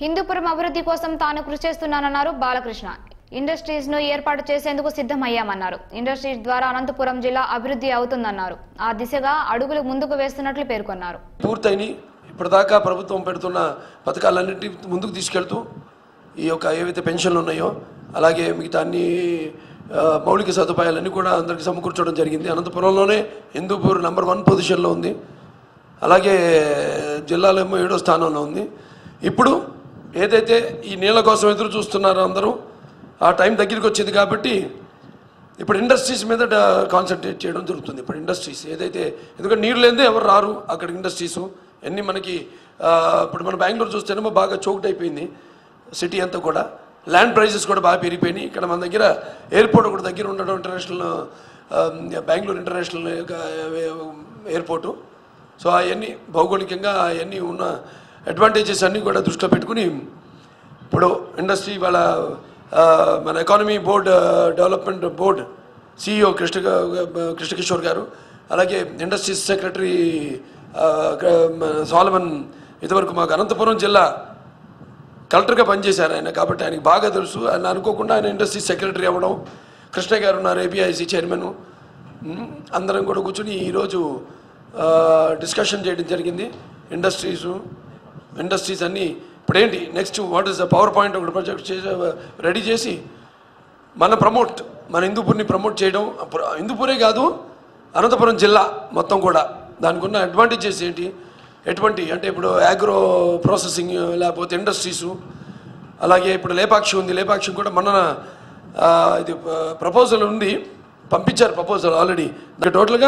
హిందూపురం అభివృద్ధి కోసం తాను కృషి చేస్తున్నానన్నారు బాలకృష్ణ ఇండస్ట్రీస్ ను ఏర్పాటు చేసేందుకు సిద్ధమయ్యామన్నారు ఇండస్ట్రీస్ ద్వారా అనంతపురం జిల్లా అభివృద్ధి అవుతుందన్నారు ఆ దిశగా అడుగులు ముందుకు వేస్తున్నట్లు పేర్కొన్నారు పూర్తయినాయి ఇప్పటిదాకా ప్రభుత్వం పెడుతున్న పథకాలన్నింటినీ ముందుకు తీసుకెళ్తూ ఈ యొక్క ఏవైతే పెన్షన్లు ఉన్నాయో అలాగే మిగతా అన్ని ఆ, మౌలిక సదుపాయాలన్నీ కూడా అందరికీ సమకూర్చడం జరిగింది అనంతపురంలోనే హిందూపూర్ నెంబర్ వన్ పొజిషన్లో ఉంది అలాగే జిల్లాలో ఏమో ఏడో స్థానంలో ఉంది ఇప్పుడు ఏదైతే ఈ నీళ్ళ కోసం ఎదురు చూస్తున్నారో అందరూ ఆ టైం దగ్గరికి వచ్చింది కాబట్టి ఇప్పుడు ఇండస్ట్రీస్ మీద కాన్సన్ట్రేట్ చేయడం జరుగుతుంది ఇప్పుడు ఇండస్ట్రీస్ ఏదైతే ఎందుకంటే నీరు లేదే ఎవరు రారు అక్కడ ఇండస్ట్రీస్ అన్నీ మనకి ఆ, ఇప్పుడు మన బెంగళూరు చూస్తేనేమో బాగా చోక్ట్ అయిపోయింది సిటీ అంతా కూడా ల్యాండ్ ప్రైజెస్ కూడా బాగా పెరిగిపోయినాయి ఇక్కడ మన దగ్గర ఎయిర్పోర్ట్ ఒకటి దగ్గర ఉండడం ఇంటర్నేషనల్ ఆ, బెంగళూరు ఇంటర్నేషనల్ ఎయిర్పోర్టు సో అవన్నీ భౌగోళికంగా అవన్నీ ఉన్న అడ్వాంటేజెస్ అన్నీ కూడా దృష్టిలో పెట్టుకుని ఇప్పుడు ఇండస్ట్రీ వాళ్ళ ఆ, మన economy board development board CEO Krishna Krishnakishore గారు అలాగే ఇండస్ట్రీస్ సెక్రటరీ ఆ, క- మన సాలమన్ ఇదివరకు మాకు అనంతపురం జిల్లా కలెక్టర్గా పనిచేశారు ఆయన కాబట్టి ఆయనకి బాగా తెలుసు ఆయన అనుకోకుండా ఆయన ఇండస్ట్రీ సెక్రటరీ అవ్వడం కృష్ణ గారు ఉన్నారు ఏపీఐసి చైర్మన్ ఉమ్, అందరం కూడా కూర్చుని ఈరోజు డిస్కషన్ చేయడం జరిగింది ఇండస్ట్రీసు ఇండస్ట్రీస్ అన్నీ ఇప్పుడు ఏంటి next what is the power point ఒకటి ప్రాజెక్ట్ చేసి రెడీ చేసి మన ప్రమోట్ మన హిందూపూర్ని ప్రమోట్ చేయడం అప్పుడు హిందూపూరే కాదు అనంతపురం జిల్లా మొత్తం కూడా దానికి ఉన్న అడ్వాంటేజెస్ ఏంటి ఎటువంటి అంటే ఇప్పుడు అగ్రో ప్రాసెసింగ్ లేకపోతే ఇండస్ట్రీసు అలాగే ఇప్పుడు లేపాక్షి ఉంది లేపాక్షి కూడా మొన్న ఆ, ఇది ప్రపోజల్ ఉంది పంపించారు ప్రపోజల్ ఆల్రెడీ టోటల్గా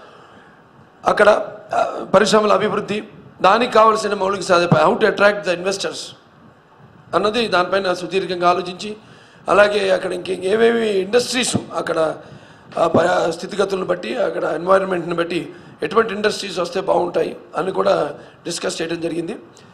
అక్కడ ఆ, పరిశ్రమల అభివృద్ధి దానికి కావాల్సిన మౌలిక సదుపాయం how to attract the investors అన్నది దానిపైన సుదీర్ఘంగా ఆలోచించి అలాగే అక్కడ ఇంక ఏమేమి ఇండస్ట్రీస్ అక్కడ ఆ ప- స్థితిగతులను బట్టి అక్కడ ఎన్వైరన్మెంట్ని బట్టి ఎటువంటి ఇండస్ట్రీస్ వస్తే బాగుంటాయి అని కూడా డిస్కస్ చేయడం జరిగింది